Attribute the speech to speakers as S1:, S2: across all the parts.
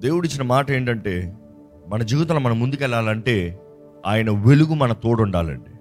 S1: దేవుడిచ్చిన మాట ఏంటంటే మన జీవితంలో మనం ముందుకెళ్ళాలంటే ఆయన వెలుగు మన తోడు ఉండాలండి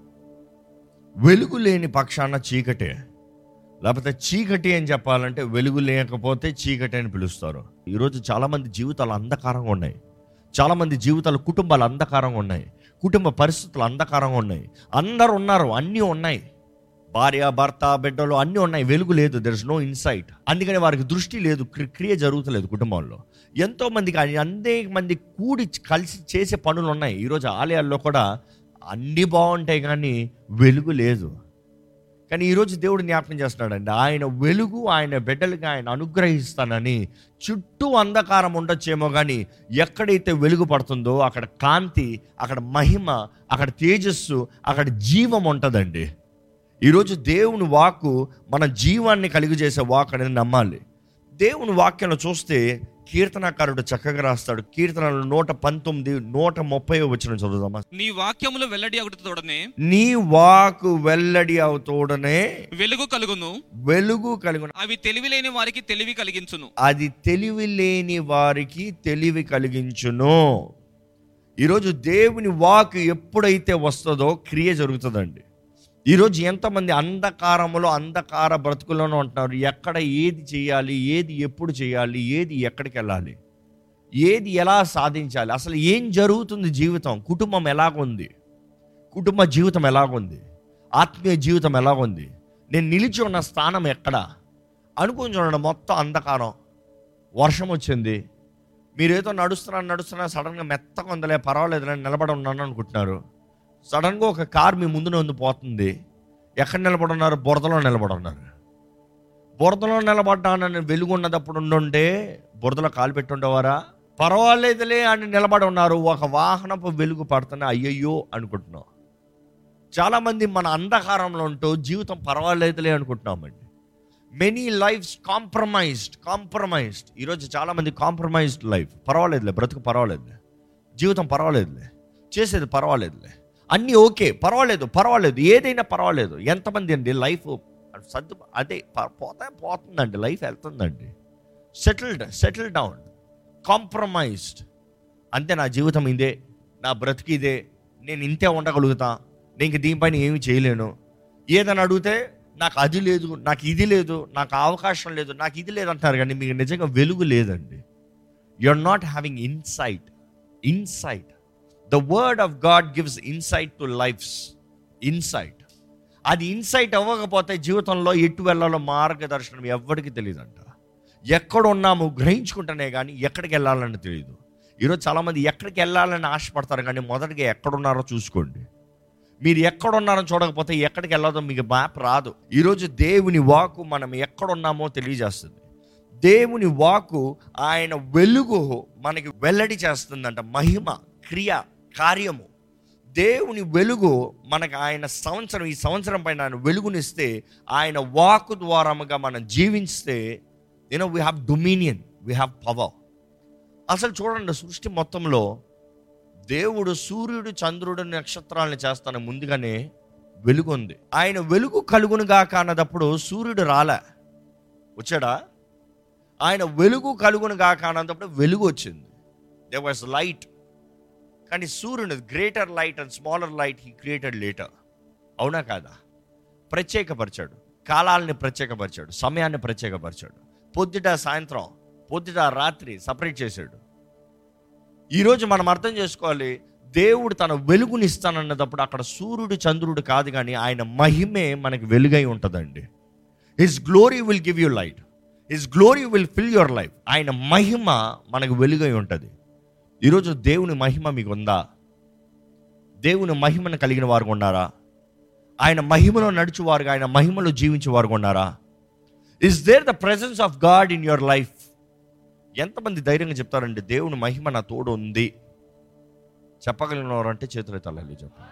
S1: వెలుగు లేని పక్షాన చీకటే లేకపోతే చీకటి అని చెప్పాలంటే వెలుగు లేకపోతే చీకటి అని పిలుస్తారు ఈరోజు చాలామంది జీవితాలు అంధకారంగా ఉన్నాయి చాలామంది జీవితాలు కుటుంబాలు అంధకారంగా ఉన్నాయి కుటుంబ పరిస్థితులు అంధకారంగా ఉన్నాయి అందరు ఉన్నారు అన్నీ ఉన్నాయి భార్య భర్త బిడ్డలు అన్నీ ఉన్నాయి వెలుగు లేదు దెర్ ఇస్ నో ఇన్సైట్ అందుకని వారికి దృష్టి లేదు క్రి- క్రియ జరుగుతలేదు కుటుంబంలో ఎంతో మందికి అనేక మంది కూడి కలిసి చేసే పనులు ఉన్నాయి ఈరోజు ఆలయాల్లో కూడా అన్నీ బాగుంటాయి కానీ వెలుగు లేదు కానీ ఈరోజు దేవుడు జ్ఞాపకం చేస్తున్నాడండి ఆయన వెలుగు ఆయన బిడ్డలకి ఆయన అనుగ్రహిస్తానని చుట్టూ అంధకారం ఉండొచ్చేమో కానీ ఎక్కడైతే వెలుగు పడుతుందో అక్కడ కాంతి అక్కడ మహిమ అక్కడ తేజస్సు అక్కడ జీవం ఉంటుందండి ఈరోజు దేవుని వాక్కు మన జీవాన్ని కలుగు చేసే వాక్ అనేది నమ్మాలి దేవుని వాక్యంలో చూస్తే కీర్తనాకారుడు చక్కగా రాస్తాడు కీర్తనలు నూట పంతొమ్మిది నూట ముప్పై వచ్చిన చదువుదామా
S2: నీ వాక్యములు వెల్లడి ఒకటితోడనే
S1: నీ వాకు వెల్లడి అవుతోడనే
S2: వెలుగు కలుగును
S1: వెలుగు కలిగిన
S2: అవి తెలివిలేని వారికి తెలివి కలిగించును
S1: అది తెలివి లేని వారికి తెలివి కలిగించును ఈరోజు దేవుని వాక్ ఎప్పుడైతే వస్తుందో క్రియ జరుగుతుందండి ఈరోజు ఎంతమంది అంధకారంలో అంధకార బ్రతుకుల్లోనూ ఉంటున్నారు ఎక్కడ ఏది చేయాలి ఏది ఎప్పుడు చేయాలి ఏది ఎక్కడికి వెళ్ళాలి ఏది ఎలా సాధించాలి అసలు ఏం జరుగుతుంది జీవితం కుటుంబం ఎలాగుంది కుటుంబ జీవితం ఎలాగుంది ఆత్మీయ జీవితం ఎలాగుంది నేను నిలిచి ఉన్న స్థానం ఎక్కడ అనుకుని చూడండి మొత్తం అంధకారం వర్షం వచ్చింది మీరేదో నడుస్తున్నా నడుస్తున్నా సడన్గా మెత్తగా ఉందలే పర్వాలేదు నేను నిలబడి ఉన్నాను అనుకుంటున్నారు సడన్గా ఒక కార్ మీ ముందున ఉంది పోతుంది ఎక్కడ నిలబడి ఉన్నారు బురదలో నిలబడి ఉన్నారు బురదలో నిలబడ్డానని వెలుగు ఉన్నదప్పుడు ఉండుంటే బురదలో కాలు పెట్టి ఉండేవారా పర్వాలేదులే అని నిలబడి ఉన్నారు ఒక వాహనపు వెలుగు పడుతున్నా అయ్యయ్యో అనుకుంటున్నాం చాలామంది మన అంధకారంలో ఉంటూ జీవితం పర్వాలేదులే అనుకుంటున్నామండి మెనీ లైఫ్స్ కాంప్రమైజ్డ్ కాంప్రమైజ్డ్ ఈరోజు చాలామంది కాంప్రమైజ్డ్ లైఫ్ పర్వాలేదులే బ్రతుకు పర్వాలేదులే జీవితం పర్వాలేదులే చేసేది పర్వాలేదులే అన్నీ ఓకే పర్వాలేదు పర్వాలేదు ఏదైనా పర్వాలేదు ఎంతమంది అండి లైఫ్ సర్దు అదే ప- పోతే పోతుందండి లైఫ్ వెళ్తుందండి సెటిల్డ్ సెటిల్ డౌన్ కాంప్రమైజ్డ్ అంతే నా జీవితం ఇదే నా బ్రతికి ఇదే నేను ఇంతే ఉండగలుగుతా నేను ఇంక దీనిపైన ఏమీ చేయలేను ఏదని అడిగితే నాకు అది లేదు నాకు ఇది లేదు నాకు ఆ అవకాశం లేదు నాకు ఇది లేదు అంటారు కానీ మీకు నిజంగా వెలుగు లేదండి you are not having insight insight the word of God gives insight to life's insight అది ఇన్సైట్ అవ్వకపోతే జీవితంలో ఎటు వెళ్ళాలో మార్గదర్శనం ఎవ్వడికి తెలియదంట ఎక్కడ ఉన్నాము గ్రహించుకుంటేనే కానీ ఎక్కడికి వెళ్ళాలని తెలియదు ఈరోజు చాలామంది ఎక్కడికి వెళ్ళాలని ఆశపడతారు కానీ మొదటిగా ఎక్కడున్నారో చూసుకోండి మీరు ఎక్కడున్నారో చూడకపోతే ఎక్కడికి వెళ్ళదో మీకు మ్యాప్ రాదు ఈరోజు దేవుని వాకు మనం ఎక్కడున్నామో తెలియజేస్తుంది దేవుని వాకు ఆయన వెలుగు మనకి వెల్లడి చేస్తుందంట మహిమ క్రియ కార్యము దేవుని వెలుగు మనకు ఆయన సంవత్సరం ఈ సంవత్సరం పైన ఆయన వెలుగునిస్తే ఆయన వాకు ద్వారముగా మనం జీవిస్తే you know we have dominion we have power అసలు చూడండి సృష్టి మొత్తంలో దేవుడు సూర్యుడు చంద్రుడు నక్షత్రాలను చేస్తాను ముందుగానే వెలుగు ఉంది ఆయన వెలుగు కలుగునుగా కానదప్పుడు సూర్యుడు రాలే వచ్చాడా ఆయన వెలుగు కలుగునుగా కానదప్పుడు వెలుగు వచ్చింది దే వాజ్ లైట్ కానీ సూర్యుడు greater light and smaller light he created later అవునా కాదా ప్రత్యేకపరిచాడు కాలాలని ప్రత్యేకపరిచాడు సమయాన్ని ప్రత్యేకపరిచాడు పొద్దుట సాయంత్రం పొద్దుట రాత్రి సపరేట్ చేశాడు ఈరోజు మనం అర్థం చేసుకోవాలి దేవుడు తన వెలుగుని ఇస్తానన్నప్పుడు అక్కడ సూర్యుడు చంద్రుడు కాదు కానీ ఆయన మహిమే మనకి వెలుగై ఉంటుందండి his glory will give you light his glory will fill your life ఆయన మహిమ మనకు వెలుగై ఉంటుంది ఈరోజు దేవుని మహిమ మీకు ఉందా దేవుని మహిమను కలిగిన వారు ఉన్నారా ఆయన మహిమలో నడుచువారుగా ఆయన మహిమలో జీవించే వారు ఉన్నారా is there the presence of God in your life ఎంతమంది ధైర్యంగా చెప్తారండి దేవుని మహిమ నా తోడు ఉంది చెప్పగలిగిన వారు అంటే చేతులు తల్లి చెప్పండి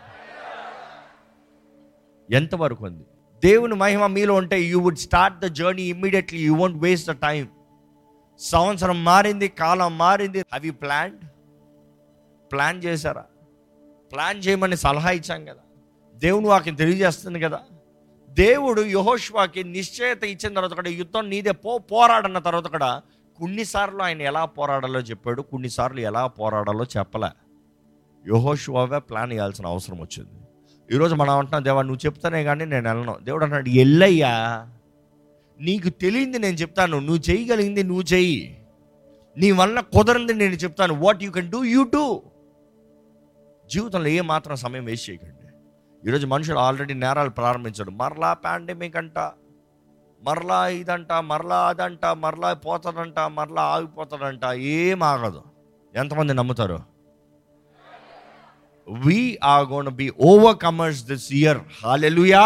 S1: ఎంతవరకు ఉంది దేవుని మహిమ మీలో ఉంటే you would start the journey immediately you won't waste the time సంవత్సరం మారింది కాలం మారింది అవి ప్లాన్ ప్లాన్ చేశారా ప్లాన్ చేయమని సలహా ఇచ్చాం కదా దేవుని వాకి తెలియజేస్తుంది కదా దేవుడు యహోష్వాకి నిశ్చయత ఇచ్చిన తర్వాత కూడా యుద్ధం నీదే పో పోరాడన్న తర్వాత కూడా కొన్నిసార్లు ఆయన ఎలా పోరాడాలో చెప్పాడు కొన్నిసార్లు ఎలా పోరాడాలో చెప్పలే యహోషువావే ప్లాన్ చేయాల్సిన అవసరం వచ్చింది ఈరోజు మనం అంటున్నాం దేవా నువ్వు చెప్తానే కానీ నేను వెళ్ళను దేవుడు అన్నాడు ఎల్లయ్యా నీకు తెలియంది నేను చెప్తాను నువ్వు చేయగలిగింది నువ్వు చెయ్యి నీ వల్ల కుదరంది నేను చెప్తాను what you can do you do జీవితంలో ఏ మాత్రం సమయం వేస్ట్ చేయకండి ఈరోజు మనుషులు ఆల్రెడీ నేరాలు ప్రారంభించాడు మరలా పాండమిక్ అంట మరలా ఇదంట మరలా అదంట మరలా పోతాడంట మరలా ఆగిపోతాడంట ఏం ఆగదు ఎంతమంది నమ్ముతారు we are gonna be overcomers this year hallelujah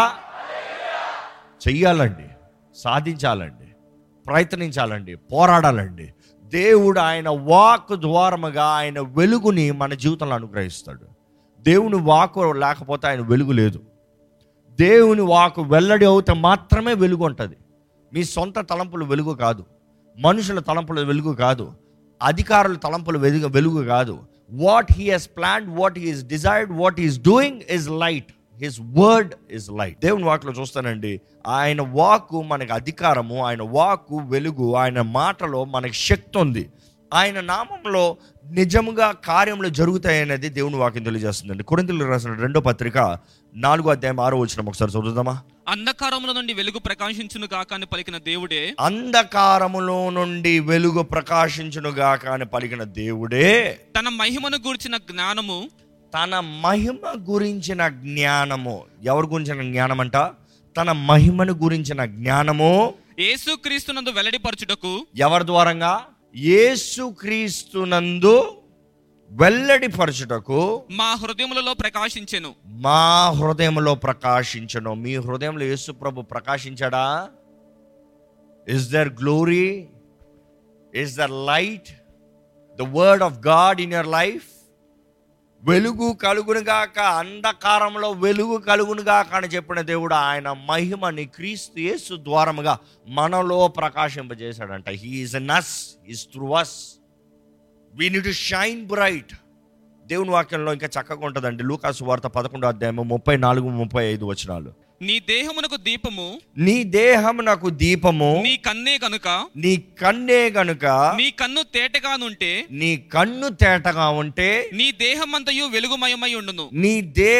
S1: చెయ్యాలండి సాధించాలండి ప్రయత్నించాలండి పోరాడాలండి దేవుడు ఆయన వాక్ ద్వారముగా ఆయన వెలుగుని మన జీవితంలో అనుగ్రహిస్తాడు దేవుని వాకు లేకపోతే ఆయన వెలుగు లేదు దేవుని వాకు వెల్లడి అవుతే మాత్రమే వెలుగు ఉంటుంది మీ సొంత తలంపులు వెలుగు కాదు మనుషుల తలంపుల వెలుగు కాదు అధికారుల తలంపుల వెలుగు వెలుగు కాదు what he has plan what he is desired what is doing is light his word is light దేవుని వాక్లో చూస్తానండి ఆయన వాక్కు మనకి అధికారము ఆయన వాక్కు వెలుగు ఆయన మాటలో మనకి శక్తి ఉంది ఆయన నామంలో నిజముగా కార్యములు జరుగుతాయనేది దేవుని వాక్యం తెలియజేస్తుందండి కొరింతలు రాసిన రెండో పత్రిక నాలుగో అధ్యాయం ఆరో వచ్చిన ఒకసారి చదువుదామా
S2: అంధకారముల నుండి వెలుగు ప్రకాశించును గాక అని పలికిన దేవుడే
S1: అంధకారములో నుండి వెలుగు ప్రకాశించునుగా అని పలికిన దేవుడే
S2: తన మహిమను గూర్చిన జ్ఞానము
S1: తన మహిమ గురించిన జ్ఞానము ఎవరి గురించిన జ్ఞానం అంట తన మహిమను గురించిన జ్ఞానము
S2: యేసు క్రీస్తునందు వెల్లడిపరచుటకు
S1: ఎవరి ద్వారంగా యేసుక్రీస్తునందు వెల్లడిపరచుటకు
S2: మా హృదయములలో ప్రకాశించెను
S1: మా హృదయంలో ప్రకాశించను మీ హృదయంలో యేసు ప్రభు ప్రకాశించాడా is there glory is there light the word of God in your life వెలుగు కలుగునుగాక అంధకారంలో వెలుగు కలుగునుగాక అని చెప్పిన దేవుడు ఆయన మహిమని క్రీస్తు యేసు ద్వారముగా మనలో ప్రకాశింపజేశాడంట he is in us is through us we need to shine bright దేవుని వాక్యంలో ఇంకా చక్కగా ఉంటుందండి లూకాసు వార్త పదకొండో అధ్యాయము ముప్పై నాలుగు ముప్పై ఐదు వచనాలు
S2: నీ దేహమునకు దీపము
S1: నీ దేహం నాకు దీపము
S2: నీ కన్నే గనుక
S1: నీ కన్నే గనుక
S2: నీ కన్ను తేటగానుంటే
S1: నీ కన్ను తేటగా ఉంటే
S2: నీ దేహమంతయు వెలుగుమయమై ఉండును
S1: నీ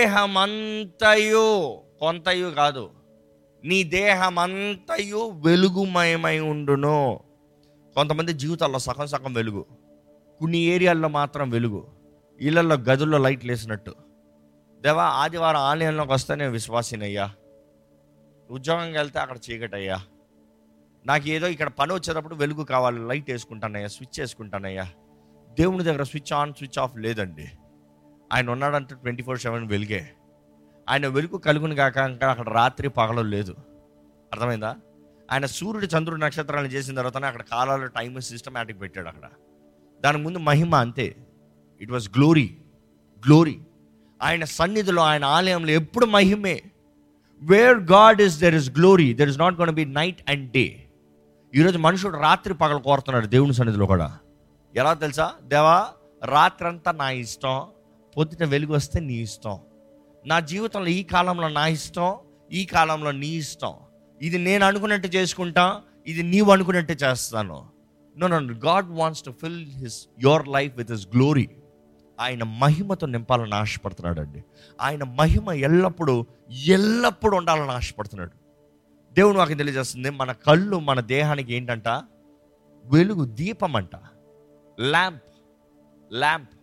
S1: దేహమంతయు కొంతయు కాదు నీ దేహమంతయు వెలుగుమయమై ఉండును కొంతమంది జీవితాల్లో సగం సగం వెలుగు కొన్ని ఏరియాల్లో మాత్రం వెలుగు ఇళ్ళల్లో గదుల్లో లైట్లు వేసినట్టు దేవా ఆదివారం ఆలయంలోకి వస్తే నేను విశ్వాసినయ్యా ఉద్యోగంకి వెళ్తే అక్కడ చీకటయ్యా నాకు ఏదో ఇక్కడ పని వచ్చేటప్పుడు వెలుగు కావాలి లైట్ వేసుకుంటానయ్యా స్విచ్ వేసుకుంటానయ్యా దేవుని దగ్గర స్విచ్ ఆన్ స్విచ్ ఆఫ్ లేదండి ఆయన ఉన్నాడంటే ట్వంటీ ఫోర్ సెవెన్ వెలుగే ఆయన వెలుగు కలుగుని కాక ఇంకా అక్కడ రాత్రి పగలు లేదు అర్థమైందా ఆయన సూర్యుడు చంద్రుడు నక్షత్రాలను చేసిన తర్వాతనే అక్కడ కాలాలు టైం సిస్టమేటిక్ పెట్టాడు అక్కడ దానికి ముందు మహిమ అంతే ఇట్ వాజ్ గ్లోరీ గ్లోరీ ఆయన సన్నిధిలో ఆయన ఆలయంలో ఎప్పుడు మహిమే where God is there is glory there is not gonna be night and day ఈరోజు మనుషుడు రాత్రి పగలు కోరుతున్నాడు దేవుని సన్నిధిలో కూడా ఎలా తెలుసా దేవా రాత్రంతా నా ఇష్టం పొద్దుట వెలుగు వస్తే నీ ఇష్టం నా జీవితంలో ఈ కాలంలో నా ఇష్టం ఈ కాలంలో నీ ఇష్టం ఇది నేను అనుకున్నట్టు చేసుకుంటా ఇది నీవు అనుకున్నట్టు చేస్తాను no no God wants to fill his your life with his glory ఆయన మహిమతో నింపాలని ఆశపడుతున్నాడు అండి ఆయన మహిమ ఎల్లప్పుడూ ఎల్లప్పుడూ ఉండాలని ఆశపడుతున్నాడు దేవుడు మాకు తెలియజేస్తుంది మన కళ్ళు మన దేహానికి ఏంటంట వెలుగు దీపం అంట lamp lamp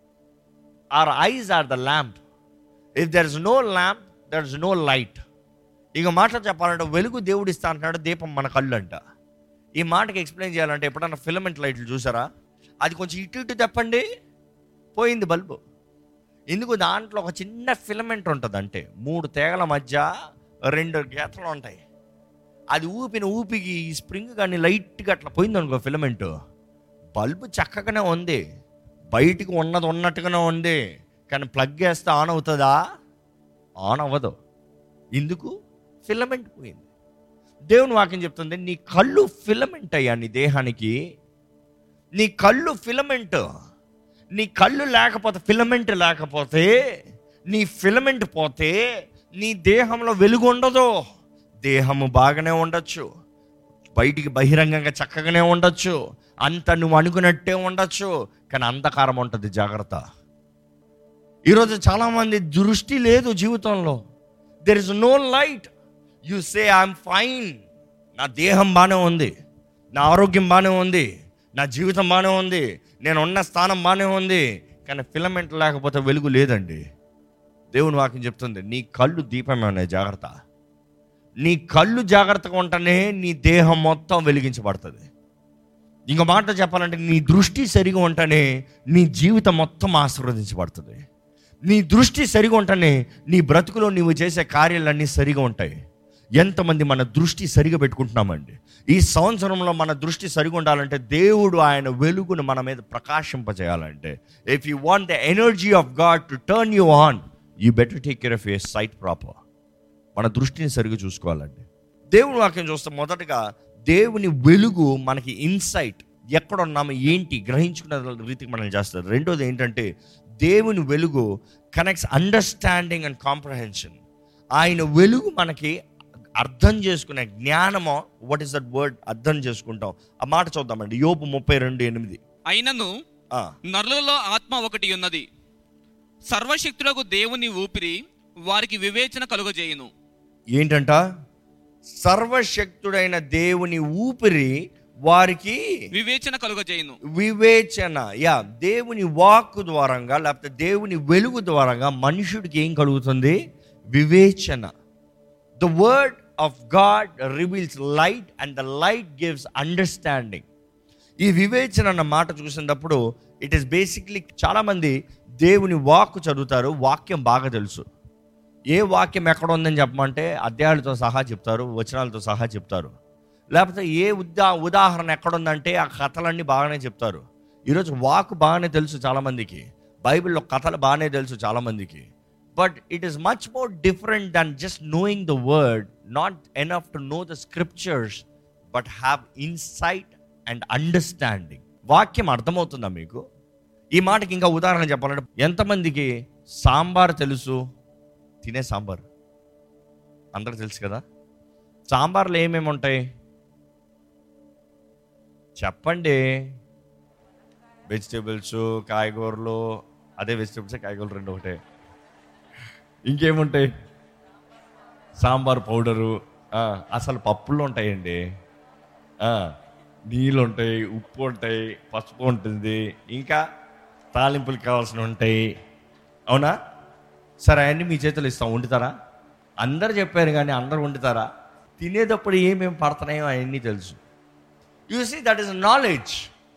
S1: are eyes are the lamp if there is no lamp there is no light ఇక మాట చెప్పాలంటే వెలుగు దేవుడు ఇస్తా అంటున్నాడు దీపం మన కళ్ళు అంట ఈ మాటకి ఎక్స్ప్లెయిన్ చేయాలంటే ఎప్పుడన్నా ఫిలమెంట్ లైట్లు చూసారా అది కొంచెం ఇటు ఇటు తెప్పండి పోయింది బల్బు ఎందుకు దాంట్లో ఒక చిన్న ఫిలమెంట్ ఉంటుంది అంటే మూడు తీగల మధ్య రెండు గీతలు ఉంటాయి అది ఊపిన ఊపికి ఈ స్ప్రింగ్ కానీ లైట్గా అట్లా పోయింది అనుకో ఫిలమెంట్ బల్బు చక్కగానే ఉంది బయటికి ఉన్నది ఉన్నట్టుగానే ఉంది కానీ ప్లగ్ వేస్తే ఆన్ అవుతుందా ఆన్ అవ్వదు ఎందుకు ఫిలమెంట్ పోయింది దేవుని వాక్యం చెప్తుంది నీ కళ్ళు ఫిలమెంట్ అయ్యా నీ దేహానికి నీ కళ్ళు ఫిలమెంట్ నీ కళ్ళు లేకపోతే ఫిలమెంట్ లేకపోతే నీ ఫిలమెంట్ పోతే నీ దేహంలో వెలుగు ఉండదు దేహము బాగానే ఉండొచ్చు బయటికి బహిరంగంగా చక్కగానే ఉండొచ్చు అంత నువ్వు అనుకున్నట్టే ఉండొచ్చు కానీ అంధకారం ఉంటుంది జాగ్రత్త ఈరోజు చాలామంది దృష్టి లేదు జీవితంలో there is no light you say I'm fine నా దేహం బాగానే ఉంది నా ఆరోగ్యం బాగానే ఉంది నా జీవితం బాగానే ఉంది నేను ఉన్న స్థానం బాగానే ఉంది కానీ ఫిలమెంట్ లేకపోతే వెలుగు లేదండి దేవుని వాక్యం చెప్తుంది నీ కళ్ళు దీపమే ఉన్నాయి జాగ్రత్త నీ కళ్ళు జాగ్రత్తగా ఉంటేనే నీ దేహం మొత్తం వెలిగించబడుతుంది ఇంకో మాట చెప్పాలంటే నీ దృష్టి సరిగా ఉంటేనే నీ జీవితం మొత్తం ఆశీర్వదించబడుతుంది నీ దృష్టి సరిగా ఉంటేనే నీ బ్రతుకులో నీవు చేసే కార్యాలన్నీ సరిగా ఉంటాయి ఎంతమంది మన దృష్టి సరిగా పెట్టుకుంటున్నామండి ఈ సంవత్సరంలో మన దృష్టి సరిగా ఉండాలంటే దేవుడు ఆయన వెలుగును మన మీద ప్రకాశింపజేయాలంటే if you want the energy of God to turn you on you better take care of your sight proper మన దృష్టిని సరిగా చూసుకోవాలండి దేవుని వాక్యం చూస్తే మొదటగా దేవుని వెలుగు మనకి ఇన్సైట్ ఎక్కడ ఉన్నాము ఏంటి గ్రహించుకునే రీతికి మనం చేస్తారు రెండోది ఏంటంటే దేవుని వెలుగు కనెక్ట్స్ అండర్స్టాండింగ్ అండ్ కాంప్రహెన్షన్ ఆయన వెలుగు మనకి అర్థం చేసుకునే జ్ఞానమో వాట్ ఈస్ దట్ వర్డ్ అర్థం చేసుకుంటాం ఆ మాట చూద్దామండి యోపు ముప్పై రెండు ఎనిమిది
S2: అయినను
S1: ఆ,
S2: నరులలో ఆత్మ ఒకటి ఉన్నది సర్వశక్తులకు దేవుని ఊపిరి వారికి వివేచన కలుగజేయును
S1: ఏంటంట సర్వశక్తుడైన దేవుని ఊపిరి వారికి
S2: వివేచన కలుగజేయును
S1: వివేచన యా దేవుని వాక్ ద్వారంగా లేకపోతే దేవుని వెలుగు ద్వారంగా మనుషుడికి ఏం కలుగుతుంది వివేచన the word of God reveals light and the light gives understanding ఈ వివేచన అన్న మాట చూసినప్పుడు ఇట్ ఈస్ బేసిక్లీ చాలామంది దేవుని వాక్ చదువుతారు వాక్యం బాగా తెలుసు ఏ వాక్యం ఎక్కడ ఉందని చెప్పమంటే అధ్యాయాలతో సహా చెప్తారు వచనాలతో సహా చెప్తారు లేకపోతే ఏ ఉదా ఉదాహరణ ఎక్కడ ఉందంటే ఆ కథలన్నీ బాగానే చెప్తారు ఈరోజు వాక్ బాగానే తెలుసు చాలామందికి బైబిల్లో కథలు బాగానే తెలుసు చాలామందికి but it is much more different than just knowing the word not enough to know the scriptures but have insight and understanding వాక్యం అర్థమవుతుందా మీకు ఈ మాటకి ఇంకా ఉదాహరణ చెప్పాలంటే ఎంతమందికి సాంబార్ తెలుసు తినే సాంబార్ అందరికి తెలుసు కదా సాంబార్లో ఏమేమి ఉంటాయి చెప్పండి వెజిటేబుల్స్ కాయగూరలు అదే వెజిటేబుల్స్ కాయగూరలు రెండు ఒకటే ఇంకేముంటాయి సాంబార్ పౌడరు ఆ, అసలు పప్పులు ఉంటాయండి ఆ, నీళ్ళు ఉంటాయి ఉప్పు ఉంటాయి పసుపు ఉంటుంది ఇంకా తాలింపులు కావాల్సిన ఉంటాయి అవునా సరే అవన్నీ మీ చేతులు ఇస్తాం వండుతారా అందరు చెప్పారు కానీ అందరు వండుతారా తినేటప్పుడు ఏమేమి పడుతున్నాయో అవన్నీ తెలుసు you see that is knowledge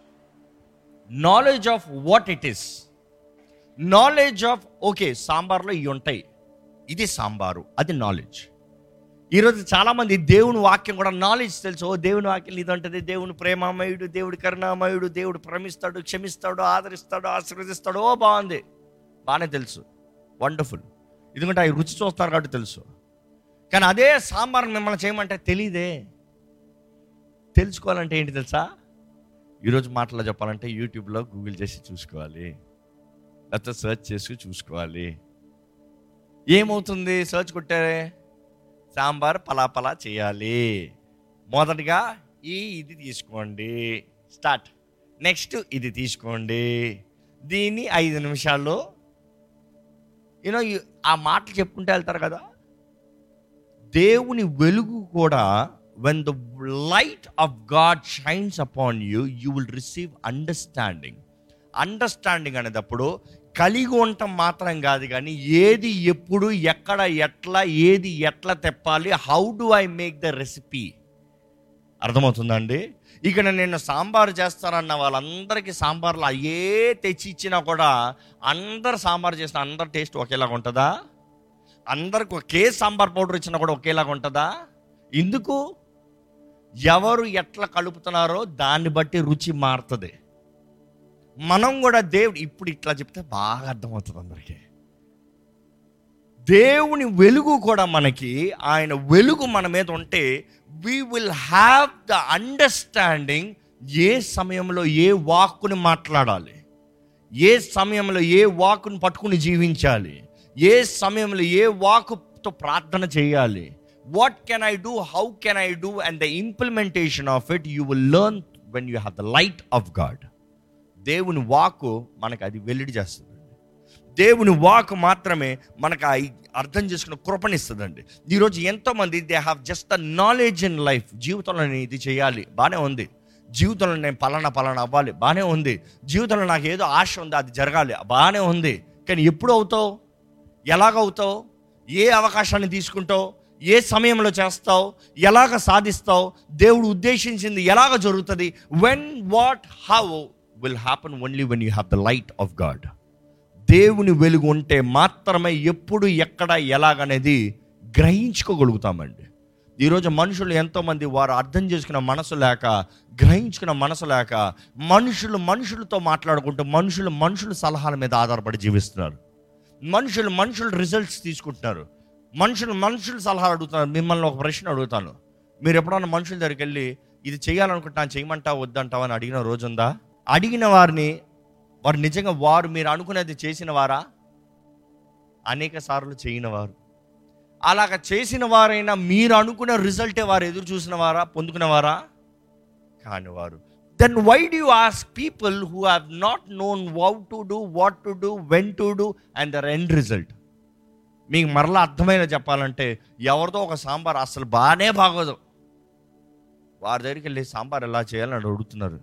S1: knowledge of what it is knowledge of okay సాంబార్లో ఇవి ఉంటాయి ఇది సాంబారు అది నాలెడ్జ్ ఈరోజు చాలామంది దేవుని వాక్యం కూడా నాలెడ్జ్ తెలుసు ఓ దేవుని వాక్యం ఇది ఉంటుంది దేవుని ప్రేమామయుడు దేవుడు కరుణామయుడు దేవుడు ప్రేమిస్తాడు క్షమిస్తాడు ఆదరిస్తాడు ఆశీర్వదిస్తాడు ఓ బాగుంది బాగానే తెలుసు వండర్ఫుల్ ఎందుకంటే అవి రుచి చూస్తారు కాబట్టి తెలుసు కానీ అదే సాంబార్ మిమ్మల్ని చేయమంటే తెలియదే తెలుసుకోవాలంటే ఏంటి తెలుసా ఈరోజు మాటలో చెప్పాలంటే యూట్యూబ్లో గూగుల్ చేసి చూసుకోవాలి లేకపోతే సెర్చ్ చేసి చూసుకోవాలి ఏమవుతుంది సెర్చ్ కొట్టారే సాంబార్ పలాపలా చేయాలి మొదటగా ఈ ఇది తీసుకోండి స్టార్ట్ నెక్స్ట్ ఇది తీసుకోండి దీన్ని ఐదు నిమిషాల్లో యూనో ఆ మాటలు చెప్పుకుంటూ వెళ్తారు కదా దేవుని వెలుగు కూడా when the light of God shines upon you you will receive understanding understanding అనేటప్పుడు కలిగి ఉండటం మాత్రం కాదు కానీ ఏది ఎప్పుడు ఎక్కడ ఎట్లా ఏది ఎట్లా తెప్పాలి how do I make the recipe అర్థమవుతుందండి ఇక్కడ నేను సాంబార్ చేస్తానన్న వాళ్ళందరికీ సాంబార్లో అయ్యే తెచ్చి ఇచ్చినా కూడా అందరు సాంబార్ చేసిన అందరి టేస్ట్ ఒకేలాగా ఉంటుందా అందరికి ఒకే సాంబార్ పౌడర్ ఇచ్చినా కూడా ఒకేలాగా ఉంటుందా ఎందుకు ఎవరు ఎట్లా కలుపుతున్నారో దాన్ని బట్టి రుచి మారుతుంది మనం కూడా దేవుడు ఇప్పుడు ఇట్లా చెప్తే బాగా అర్థమవుతుంది అందరికీ దేవుని వెలుగు కూడా మనకి ఆయన వెలుగు మన మీద ఉంటే we will have the understanding ఏ సమయంలో ఏ వాక్కుని మాట్లాడాలి ఏ సమయంలో ఏ వాక్కుని పట్టుకుని జీవించాలి ఏ సమయంలో ఏ వాక్కుతో ప్రార్థన చేయాలి what can I do how can I do and the implementation of it you will learn when you have the light of God దేవుని వాకు మనకు అది వెల్లడి చేస్తుంది దేవుని వాక్ మాత్రమే మనకు ఆ అర్థం చేసుకున్న కృపనిస్తుందండి ఈరోజు ఎంతోమంది they have just the knowledge in life జీవితంలో నేను ఇది చేయాలి బాగానే ఉంది జీవితంలో నేను పలానా పలానా అవ్వాలి బాగానే ఉంది జీవితంలో నాకు ఏదో ఆశ ఉంది అది జరగాలి బాగానే ఉంది కానీ ఎప్పుడు అవుతావు ఎలాగవుతావు ఏ అవకాశాన్ని తీసుకుంటావు ఏ సమయంలో చేస్తావు ఎలాగ సాధిస్తావు దేవుడు ఉద్దేశించింది ఎలాగ జరుగుతుంది when what how will happen only when you have the light of God దేవుని వెలుగు ఉంటే మాత్రమే ఎప్పుడు ఎక్కడ ఎలాగనేది గ్రహించుకోగలుగుతామండి ఈరోజు మనుషులు ఎంతోమంది వారు అర్థం చేసుకున్న మనసు లేక గ్రహించుకున్న మనసు లేక మనుషులు మనుషులతో మాట్లాడుకుంటూ మనుషులు మనుషుల సలహాల మీద ఆధారపడి జీవిస్తున్నారు మనుషులు మనుషులు రిజల్ట్స్ తీసుకుంటున్నారు మనుషులు మనుషులు సలహా అడుగుతున్నారు మిమ్మల్ని ఒక ప్రశ్న అడుగుతాను మీరు ఎప్పుడన్నా మనుషుల దగ్గరికి వెళ్ళి ఇది చేయాలనుకుంటున్నాను చేయమంటావా వద్దంటావా అని అడిగిన రోజుందా అడిగిన వారిని వారు నిజంగా వారు మీరు అనుకునేది చేసిన వారా అనేక సార్లు చేయని వారు అలాగ చేసిన వారైనా మీరు అనుకున్న రిజల్టే వారు ఎదురు చూసిన వారా పొందుకున్న వారా కాని వారు then why do ask people who have not known how to do what to do when to do and their end result మీకు మరలా అర్థమైన చెప్పాలంటే ఎవరితో ఒక సాంబార్ అసలు బాగానే బాగోదు వారి దగ్గరికి వెళ్ళి సాంబార్ ఎలా చేయాలని అడుగుతున్నారు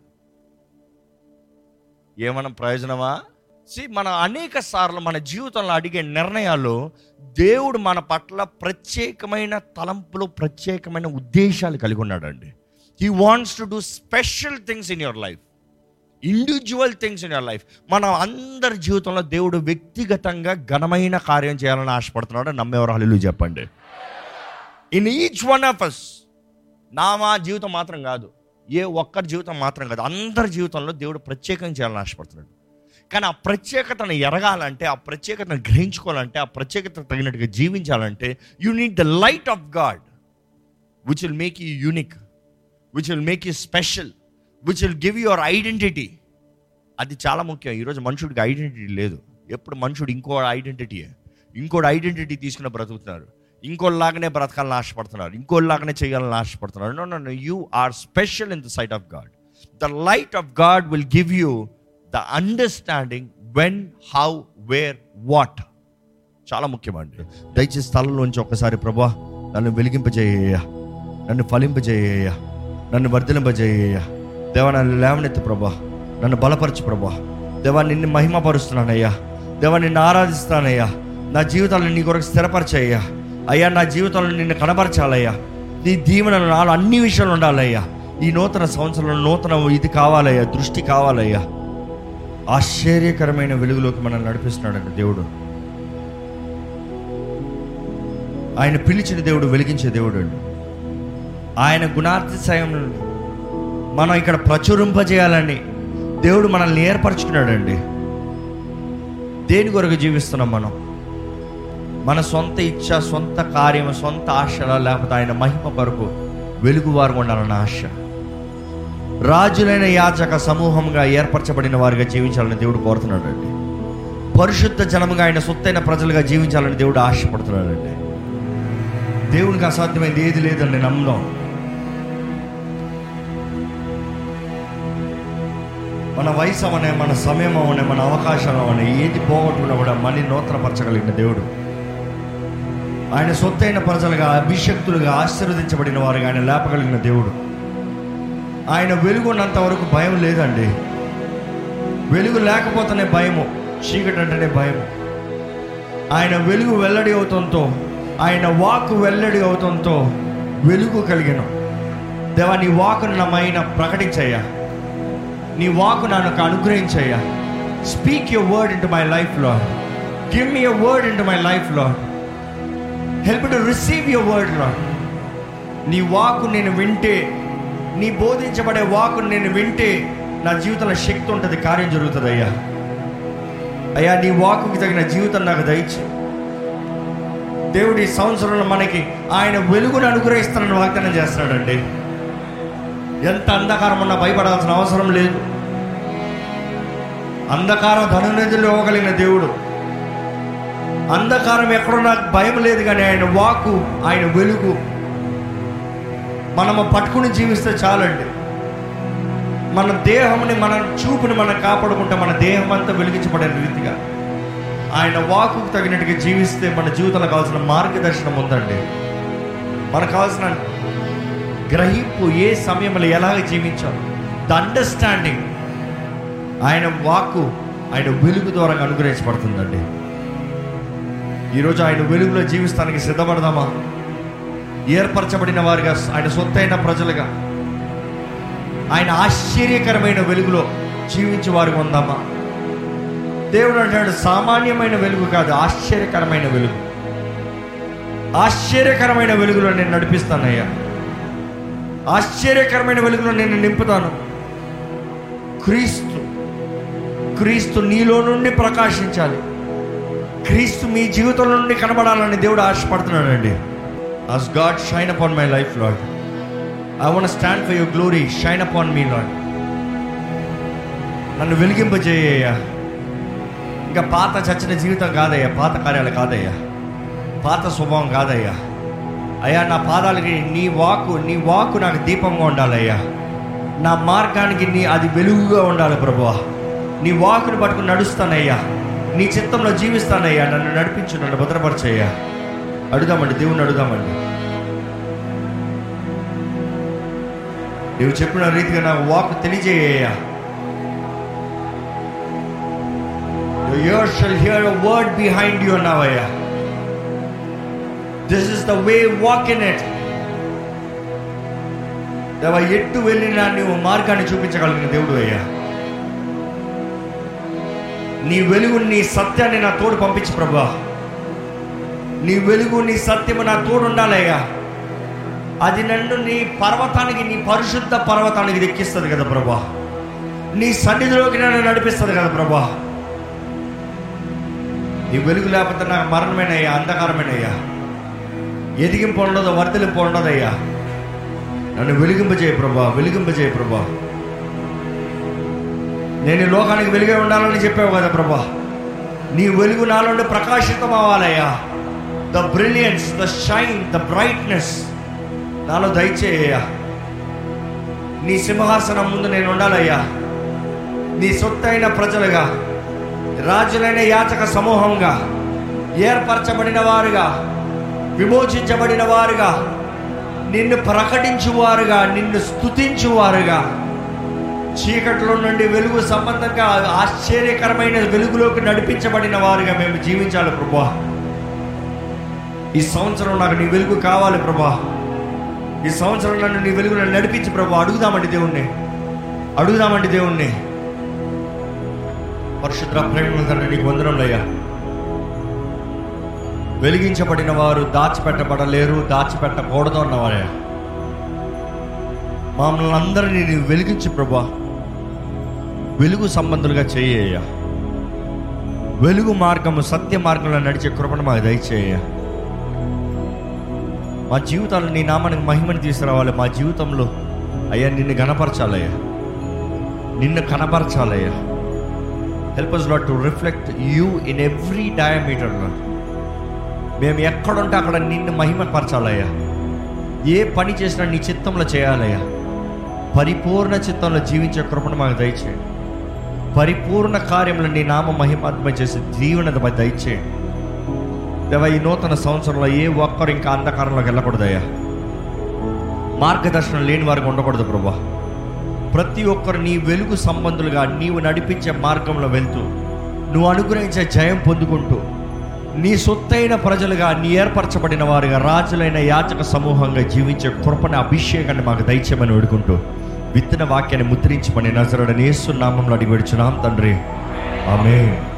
S1: ఏమైనా ప్రయోజనమా సి మన అనేక సార్లు మన జీవితంలో అడిగే నిర్ణయాలు దేవుడు మన పట్ల ప్రత్యేకమైన తలంపులు ప్రత్యేకమైన ఉద్దేశాలు కలిగి ఉన్నాడండి he wants to do special things in your life individual things in your life మన అందరి జీవితంలో దేవుడు వ్యక్తిగతంగా ఘనమైన కార్యం చేయాలని ఆశపడుతున్నాడు నమ్మేవారు హల్లు చెప్పండి in each one of us నా మా జీవితం మాత్రం కాదు ఏ ఒక్కరి జీవితం మాత్రం కాదు అందరి జీవితంలో దేవుడు ప్రత్యేకంగా చేయాలని ఆశపడుతున్నాడు కానీ ఆ ప్రత్యేకతను ఎరగాలంటే ఆ ప్రత్యేకతను గ్రహించుకోవాలంటే ఆ ప్రత్యేకత తగినట్టుగా జీవించాలంటే you need the light of God which will make you unique which will make you special which will give your identity అది చాలా ముఖ్యం ఈరోజు మనుషుడికి ఐడెంటిటీ లేదు ఎప్పుడు మనుషుడు ఇంకో ఐడెంటిటీ ఇంకోటి ఐడెంటిటీ తీసుకుని బ్రతుకుతున్నారు ఇంకోలాగానే బ్రతకాలని ఆశపడుతున్నారు ఇంకోలాగానే చేయాలని ఆశపడుతున్నారు no no you are special in the sight of God the light of God will give you the understanding when how where what చాలా ముఖ్యమండి దయచేసి స్థలంలోంచి ఒకసారి ప్రభా నన్ను వెలిగింపజేయ నన్ను ఫలింపజేయ నన్ను వర్ధలింపజేయ దేవా నన్ను లేవనెత్తు ప్రభా నన్ను బలపరచు ప్రభా దేవా నిన్ను మహిమపరుస్తున్నానయ్యా దేవా నిన్ను ఆరాధిస్తానయ్యా నా జీవితాలను నీ కొరకు స్థిరపరచయ్యా అయ్యా నా జీవితంలో నిన్ను కనపరచాలయ్యా నీ దీవెనలు నాలో అన్ని విషయాలు ఉండాలయ్యా ఈ నూతన సంవత్సరంలో నూతన ఇది కావాలయ్యా దృష్టి కావాలయ్యా ఆశ్చర్యకరమైన వెలుగులోకి మనల్ని నడిపిస్తున్నాడండి దేవుడు ఆయన పిలిచిన దేవుడు వెలిగించే దేవుడు అండి ఆయన గుణాతిశయం మనం ఇక్కడ ప్రచురింపజేయాలని దేవుడు మనల్ని ఏర్పరచుకున్నాడండి దేని కొరకు జీవిస్తున్నాం మనం మన సొంత ఇచ్చ సొంత కార్యం సొంత ఆశల లేకపోతే ఆయన మహిమ కొరకు వెలుగువారు ఉండాలన్న ఆశ రాజులైన యాచక సమూహంగా ఏర్పరచబడిన వారిగా జీవించాలని దేవుడు కోరుతున్నాడండి పరిశుద్ధ జనముగా ఆయన సొత్తైన ప్రజలుగా జీవించాలని దేవుడు ఆశపడుతున్నాడండి దేవునికి అసాధ్యమైంది ఏది లేదండి నమ్మడం మన వయసు అవనే మన సమయం అవనే మన అవకాశాలు అవనే ఏది పోగొట్టుకున్నా కూడా మళ్ళీ నూతనపరచగలిగిన దేవుడు ఆయన సొత్తైన ప్రజలుగా అభిషక్తులుగా ఆశీర్వదించబడిన వారుగా ఆయన లేపగలిగిన దేవుడు ఆయన వెలుగు ఉన్నంత వరకు భయం లేదండి వెలుగు లేకపోతేనే భయము చీకటి అంటేనే భయము ఆయన వెలుగు వెల్లడి అవుతంతో ఆయన వాక్ వెల్లడి అవుతంతో వెలుగు కలిగిన దేవా నీ వాకును నా మైన ప్రకటించయ్యా నీ వాకు నాకు అనుగ్రహించయ్యా speak your word into my లైఫ్లో give me your word into my లైఫ్లో help to receive your word లో నీ వాకు నేను వింటే నీ బోధించబడే వాకును నేను వింటే నా జీవితంలో శక్తి ఉంటుంది కార్యం జరుగుతుంది అయ్యా అయ్యా నీ వాకుకి తగిన జీవితం నాకు దయచి దేవుడు ఈ సంవత్సరంలో మనకి ఆయన వెలుగును అనుగ్రహిస్తానని వాగ్దానం చేస్తున్నాడండి ఎంత అంధకారం ఉన్నా భయపడాల్సిన అవసరం లేదు అంధకార ధనునిధులు ఇవ్వగలిగిన దేవుడు అంధకారం ఎక్కడో నాకు భయం లేదు కానీ ఆయన వాకు ఆయన వెలుగు మనము పట్టుకుని జీవిస్తే చాలండి మన దేహంని మన చూపుని మనం కాపాడుకుంటే మన దేహం అంతా వెలిగించబడే రీతిగా ఆయన వాకుకు తగినట్టుగా జీవిస్తే మన జీవితంలో కావాల్సిన మార్గదర్శనం ఉందండి మనకు కావాల్సిన గ్రహింపు ఏ సమయంలో ఎలాగ జీవించాలి ద అండర్స్టాండింగ్ ఆయన వాక్కు ఆయన వెలుగు ద్వారా అనుగ్రహించబడుతుందండి ఈరోజు ఆయన వెలుగులో జీవిస్తానికి సిద్ధపడదామా ఏర్పరచబడిన వారిగా ఆయన సొత్తైన ప్రజలుగా ఆయన ఆశ్చర్యకరమైన వెలుగులో జీవించే వారికి ఉందామా దేవుడు అంటాడు సామాన్యమైన వెలుగు కాదు ఆశ్చర్యకరమైన వెలుగు ఆశ్చర్యకరమైన వెలుగులో నేను నడిపిస్తానయ్యా ఆశ్చర్యకరమైన వెలుగులో నేను నింపుతాను క్రీస్తు క్రీస్తు నీలో నుండి ప్రకాశించాలి క్రీస్తు మీ జీవితంలో నుండి కనబడాలని దేవుడు ఆశపడుతున్నాడండి as God shine upon my life Lord I want stand for your glory shine upon me Lord నన్ను వెలిగింపజేయ్యా ఇంకా పాత చచ్చిన జీవితం కాదయ్యా పాత కార్యాలు కాదయ్యా పాత స్వభావం కాదయ్యా అయ్యా నా పాదాలకి నీ వాకు నీ వాకు నాకు దీపంగా ఉండాలయ్యా నా మార్గానికి నీ అది వెలుగుగా ఉండాలి ప్రభువా నీ వాకుని పట్టుకుని నడుస్తానయ్యా నీ చిత్తంలో జీవిస్తానయ్యా నన్ను నడిపించు నన్ను భద్రపరచయ్యా అడుగుదామండి దేవుని అడుగుదామండి నువ్వు చెప్పిన రీతిగా నాకు వాక్ తెలియజేయ్యా Your ears shall hear a word behind you now, Ayah. This is the way, walk in it. దేవా ఎట్టు వెళ్ళినా నువ్వు మార్గాన్ని చూపించగలిగిన దేవుడు అయ్యా నీ వెలుగు నీ సత్యాన్ని నా తోడు పంపించు ప్రభా నీ వెలుగు నీ సత్యము నా తోడు ఉండాలయ్యా అది నన్ను నీ పర్వతానికి నీ పరిశుద్ధ పర్వతానికి దెక్కిస్తుంది కదా ప్రభా నీ సన్నిధిలోకి నన్ను నడిపిస్తుంది కదా ప్రభా నీ వెలుగు లేకపోతే నాకు మరణమేనయ్యా అంధకారమేనయ్యా ఎదిగింపు ఉండదు వర్ధలింపు ఉండదయ్యా నన్ను వెలిగింపజేయ ప్రభా వెలిగింపజేయ ప్రభా నేను ఈ లోకానికి వెలుగే ఉండాలని చెప్పావు కదా ప్రభా నీ వెలుగు నాలో ప్రకాశితం అవ్వాలయ్యా the brilliance the shine the brightness నాలో దయచేయ్యా నీ సింహాసనం ముందు నేను ఉండాలయ్యా నీ సొత్తైన ప్రజలుగా రాజులైన యాచక సమూహంగా ఏర్పరచబడిన వారుగా విమోచించబడిన వారుగా నిన్ను ప్రకటించువారుగా నిన్ను స్తుతించువారుగా చీకట్లో నుండి వెలుగు సంబంధంగా ఆశ్చర్యకరమైన వెలుగులోకి నడిపించబడిన వారుగా మేము జీవించాలి ప్రభా ఈ సంవత్సరం నాకు నీ వెలుగు కావాలి ప్రభా ఈ సంవత్సరం నన్ను నీ వెలుగును నడిపించి ప్రభా అడుగుదామండి దేవుణ్ణి అడుగుదామండి దేవుణ్ణి పరిశుద్ర ప్రేమ తండ్రి నీకు వందనంలయ్యా వెలిగించబడిన వారు దాచిపెట్టబడలేరు దాచిపెట్టకూడదు అన్నవారే మమ్మల్ని అందరినీ నీవు వెలిగించు ప్రభా వెలుగు సంబంధులుగా చేయ్యా వెలుగు మార్గము సత్య మార్గంలో నడిచే కృపను మాకు దయచేయ మా జీవితాలు నీ నామానికి మహిమని తీసుకురావాలి మా జీవితంలో అయ్యా నిన్ను కనపరచాలయ్యా నిన్ను కనపరచాలయ్యా help us Lord to reflect you in every diameter మేము ఎక్కడుంటే అక్కడ నిన్ను మహిమపరచాలయ్యా ఏ పని చేసినా నీ చిత్తంలో చేయాలయ్యా పరిపూర్ణ చిత్తంలో జీవించే కృపను మాకు దయచేయండి పరిపూర్ణ కార్యములు నీ నామ మహిమాత్మ చేసి జీవనత మాకు దయచేయండి దేవా ఈ నూతన సంవత్సరంలో ఏ ఒక్కరు ఇంకా అంధకారంలోకి వెళ్ళకూడదయ్యా మార్గదర్శనం లేని వారికి ఉండకూడదు ప్రభా ప్రతి ఒక్కరు నీ వెలుగు సంబంధులుగా నీవు నడిపించే మార్గంలో వెళ్తూ నువ్వు అనుగ్రహించే జయం పొందుకుంటూ నీ సొత్తైన ప్రజలుగా నీ ఏర్పరచబడిన వారుగా రాజులైన యాచక సమూహంగా జీవించే కృపణ అభిషేకాన్ని మాకు దయచేయమని వేడుకుంటూ విత్తన వాక్యాన్ని ముద్రించమని నజరడని యేసు నామంలో అడిగి విడుచున్నాం తండ్రి ఆమె